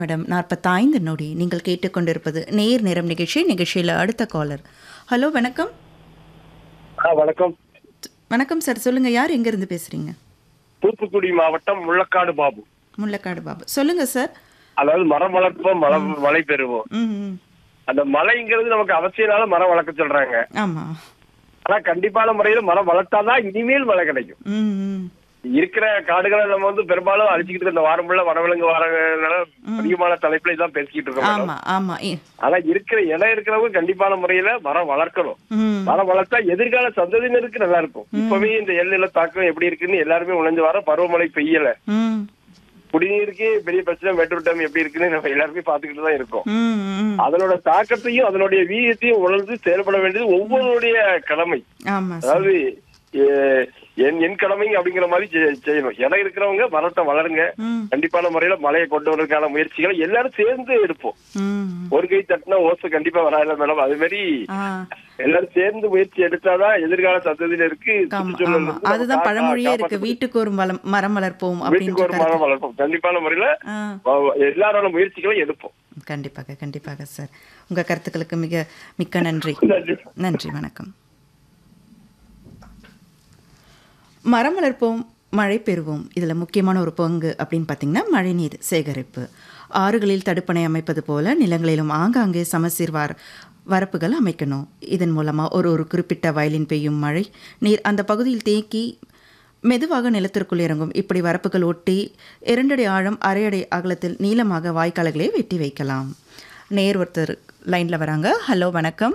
Madam நாற்பத்தைந்து நொடி நீங்கள் கேட்டுக்கொண்டிருப்பது நேர் நேரம் நிகழ்ச்சி நிகழ்ச்சியில் அடுத்த காலர் ஹலோ வணக்கம் ஆ, வணக்கம் வணக்கம் சார் சொல்லுங்க யார் எங்கேருந்து பேசுறீங்க தூத்துக்குடி மாவட்டம் முள்ளக்காடு பாபு முள்ளக்காடு பாபு சொல்லுங்க சார் அதாவது மரம் வளர்ப்போம் மலம் மழை பெறுவோம் ம் ம் அந்த மழைங்கிறது நமக்கு அவசியனால மரம் வளர்க்க சொல்றாங்க ஆமாம் ஆனா கண்டிப்பான முறையில மரம் வளர்த்தாதான் இனிமேல் மழை கிடைக்கும் ம் ம் இருக்கிற காடுகளை நம்ம வந்து பெரும்பாலும் அழிச்சுக்கிட்டு இருக்க இந்த வாரம் ஃபுல்லா வனவிலங்கு வாரங்கனால அதிகமான தலைப்புல இதான் பேசிக்கிட்டு இருக்கோம் மேடம். ஆமாம் ஆமாம் ஏ- ஆனா இருக்கிற இடம் இருக்கிறவங்க கண்டிப்பான முறையில மரம் வளர்க்கணும் ம் மரம் வளர்த்தா எதிர்கால சந்ததியினருக்கு நல்லா இருக்கும் இப்பவே இந்த எல்லையில தாக்கம் எப்படி இருக்குன்னு எல்லாருமே உணர்ந்து வர பருவமழை பெய்யல ம் குடிநீருக்கு பெரிய பிரச்சனை மெட்ரோ டம் எப்படி இருக்குன்னு நம்ம எல்லாருமே பாத்துக்கிட்டு தான் இருக்கோம் ம் ம் அதனோட தாக்கத்தையும் அதனுடைய வீரியத்தையும் உணர்ந்து செயல்பட வேண்டியது ஒவ்வொருடைய கடமை ஆமாம் சார் அதாவது எ- என் என் கடமை அப்படிங்கிற மாதிரி செ- செய்யணும் இடம் இருக்கிறவங்க மரத்தை வளருங்க ம் கண்டிப்பான முறையில மழையை கொண்டு வரதுக்கான முயற்சிகளை எல்லாரும் சேர்ந்து எடுப்போம் ம் ஒரு கை தட்டினா ஓசை கண்டிப்பா வராது மேடம் அது மாதிரி ஆ எல்லாரும் சேர்ந்து முயற்சி எடுத்தாதான் எதிர்கால சந்ததியினருக்கு ஆமா சுற்றுச்சூழல் ஆமா வந்து நம்ம அதுதான் கா- பழமொழியே இருக்கு காப்பாத்த- வீட்டுக்கு ஒரு மலம் மரம் வளர்ப்போம் வீட்டுக்கு ஒரு அப்படின்ற மரம் வளர்ப்போம் கண்டிப்பான முறையில ஆ வ- எல்லாரோட முயற்சிகளை எடுப்போம் கண்டிப்பாக கண்டிப்பாக சார் உங்க கருத்துக்களுக்கு மிக மிக்க நன்றி நன்றி நன்றி வணக்கம் மரம் வளர்ப்போம் மழை பெறுவோம் இதில் முக்கியமான ஒரு பங்கு அப்படின்னு பார்த்தீங்கன்னா மழைநீர் சேகரிப்பு ஆறுகளில் தடுப்பணை அமைப்பது போல நிலங்களிலும் ஆங்காங்கே சமசீர் வார வரப்புகள் அமைக்கணும் இதன் மூலமாக ஒரு ஒரு குறிப்பிட்ட வயலின் பெய்யும் மழை நீர் அந்த பகுதியில் தேக்கி மெதுவாக நிலத்திற்குள் இறங்கும் இப்படி வரப்புகள் ஒட்டி இரண்டடி ஆழம் அரையடி அகலத்தில் நீளமாக வாய்க்கால்களை வெட்டி வைக்கலாம் நேர் ஒருத்தர் லைனில் வராங்க ஹலோ வணக்கம்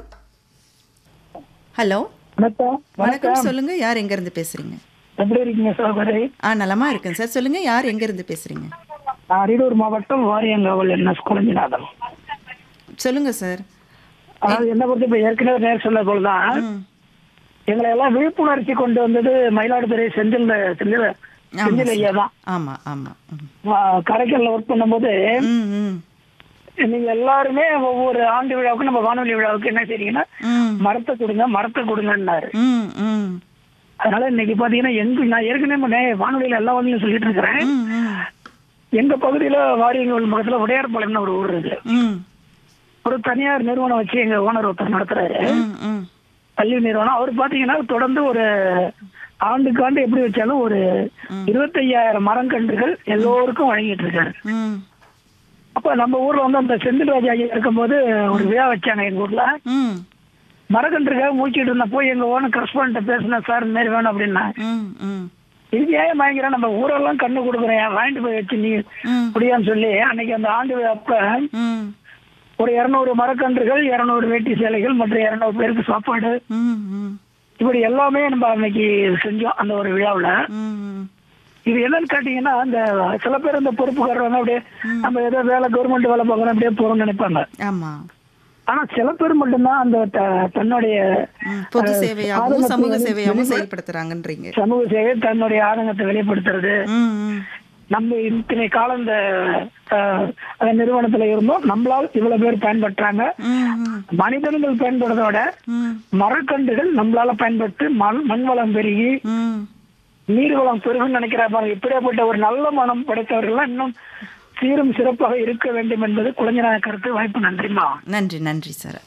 ஹலோ வணக்கம் வணக்கம் சொல்லுங்க யார் எங்க இருந்து பேசுறீங்க எப்படி இருக்கீங்க சகோதரி ஆ நலமா இருக்கேன் சார் சொல்லுங்க யார் எங்க இருந்து பேசுறீங்க நான் அரியலூர் மாவட்டம் வாரியங்காவல் என் எஸ் குழஞ்சிநாதன் சொல்லுங்க சார் அதாவது என்ன பொறுத்து இப்ப ஏற்கனவே நேர் சொன்ன போலதான் ம் எங்களை எல்லாம் விழிப்புணர்ச்சி கொண்டு வந்தது மயிலாடுதுறை செந்தில் செந்தில் செந்தில் ஐயா தான் ஆமா ஆமா ம். ஆ, கரைக்கல்ல ஒர்க் பண்ணும்போது ம் ம் நீங்க எல்லாருமே ஒவ்வொரு ஆண்டு விழாவுக்கு நம்ம வானொலி விழாவுக்கு என்ன செய்றீங்கன்னா ம் மரத்தை கொடுங்க மரத்தை கொடுங்கன்னாரு ம் ம் அதனால இன்னைக்கு பாத்தீங்கன்னா எங்க நான் ஏற்கனவே நே- வானொலியில எல்லா வானொலியும் சொல்லிட்டு இருக்கிறேன் ம் ம் எங்க பகுதியில வாரியங்கோல் பக்கத்துல உடையார்பாளையம்னு ஒரு ஊர் இருக்கு ம் ஒரு தனியார் நிறுவனம் வச்சு எங்க ஓனர் ஒருத்தர் நடத்துறாரு ம் ம் கல்வி நிறுவனம் அவர் பாத்தீங்கன்னா தொடர்ந்து ஒரு ஆண்டுக்கு ஆண்டு எப்படி வச்சாலும் ஒரு இருபத்தையாயிரம் மரக்கன்றுகள் எல்லோருக்கும் வழங்கிட்டு இருக்காரு ம் அப்ப நம்ம ஊர்ல வந்து அந்த செந்தில் ராஜா ஐயா இருக்கும்போது ஒரு விழா வச்சாங்க எங்க ஊர்ல ம் மரக்கன்றுக்காக மூச்சிட்டு இருந்த போய் எங்க ஓன கரஸ்பாண்ட் பேசினேன் சார் இந்த மாதிரி வேணும் அப்படின்னா ம் ம் இது ஏன் வாங்கிக்கிறேன் நம்ம ஊரெல்லாம் கண்ணு கொடுக்குறேன் வாங்கிட்டு போய் வச்சு நீ ம் முடியான்னு சொல்லி அன்னைக்கு அந்த ஆண்டு விழா அப்ப ம் ஒரு இருநூறு மரக்கன்றுகள் இருநூறு வேட்டி சேலைகள் மற்ற இருநூறு பேருக்கு சாப்பாடு ம் ம் இப்படி எல்லாமே நம்ம அன்னைக்கு செஞ்சோம் அந்த ஒரு விழாவுல ம் இது என்னன்னு கேட்டீங்கன்னா அந்த சில பேர் இந்த பொறுப்புக்காரவங்க அப்படியே நம்ம ஏதோ வேலை கவர்மெண்ட் வேலை பார்க்கணும் அப்படியே போறோம்னு நினைப்பாங்க ஆமா ஆனா சில பேர் மட்டும்தான் அந்த த- தன்னுடைய ம் பொது அஹ், சேவையாகவும் ஆதங்கத்தை சமூக வெளி- சேவையாகவும் வெளிப்பட- செயல்படுத்துறாங்கன்றீங்க சமூக சேவை தன்னுடைய ஆதங்கத்தை வெளிப்படுத்துறது ம் ம் நம்ம இத்தனை காலம் இந்த அஹ், அந்த நிறுவனத்துல இருந்தோம் நம்மளால் இவ்வளவு பேர் பயன்படுறாங்க ம் ம் மனிதர்கள் பயன்படுறத விட ம் மரக்கன்றுகள் நம்மளால பயன்பட்டு மண் மண் வளம் பெருகி ம் நீர் வளம் பெருகும்னு நினைக்கிறா பாருங்க இப்படியாப்பட்ட ஒரு நல்ல மனம் படைத்தவர்கள் இன்னும் சீரும் சிறப்பாக இருக்க வேண்டும் என்பது குழந்தைநாத கருத்து வாய்ப்பு நன்றிமா நன்றி நன்றி சார்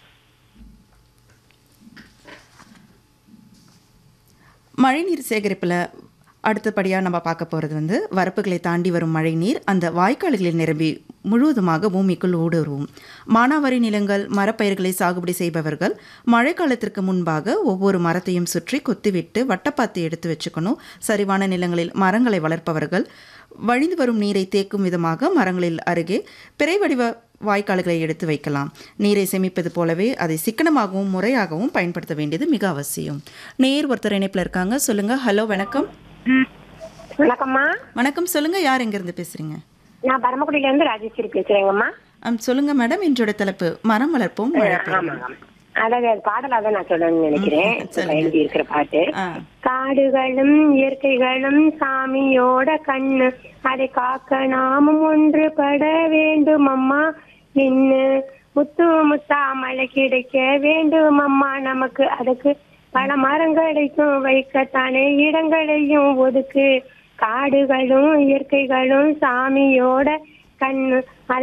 மழைநீர் சேகரிப்பில் அடுத்தபடியாக நம்ம பார்க்க போகிறது வந்து வரப்புகளை தாண்டி வரும் மழைநீர் அந்த வாய்க்கால்களில் நிரம்பி முழுவதுமாக பூமிக்குள் ஊடுருவும் மானாவாரி நிலங்கள் மரப்பயிர்களை சாகுபடி செய்பவர்கள் மழைக்காலத்திற்கு முன்பாக ஒவ்வொரு மரத்தையும் சுற்றி கொத்திவிட்டு வட்டப்பாத்தி எடுத்து வச்சுக்கணும் சரிவான நிலங்களில் மரங்களை வளர்ப்பவர்கள் வழிந்து வரும் நீரை தேக்கும் விதமாக மரங்களில் அருகே பிறை வடிவ வாய்க்கால்களை எடுத்து வைக்கலாம் நீரை சேமிப்பது போலவே அதை சிக்கனமாகவும் முறையாகவும் பயன்படுத்த வேண்டியது மிக அவசியம் நேர் ஒருத்தர் இணைப்பில் இருக்காங்க சொல்லுங்க ஹலோ வணக்கம் வணக்கம்மா வணக்கம் சொல்லுங்க யார் எங்கிருந்து பேசுறீங்க நான் பரமக்குடியில இருந்து ராஜேஸ்வரி பேசுறேங்கம்மா ஆம், சொல்லுங்க மேடம் இன்றோட தலைப்பு மரம் வளர்ப்போம் மழை பெறுவோம். ஆமாங்க அதாவது அது பாடலா தான் நான் சொல்லணும்னு நினைக்கிறேன் சொல்லுங்க. எழுதி இருக்கிற பாட்டு ஆ காடுகளும் இயற்கைகளும் சாமியோட கண்ணு அதை காக்க நாமும் ஒன்று பட வேண்டும் அம்மா நின்னு முத்து முத்தா மழை கிடைக்க வேண்டும் அம்மா நமக்கு அதுக்கு பல மரங்களையும் வைக்கத்தானே இடங்களையும் ஒதுக்கு காடுகளும் இயற்கைகளும் சாமியோட கண்ணு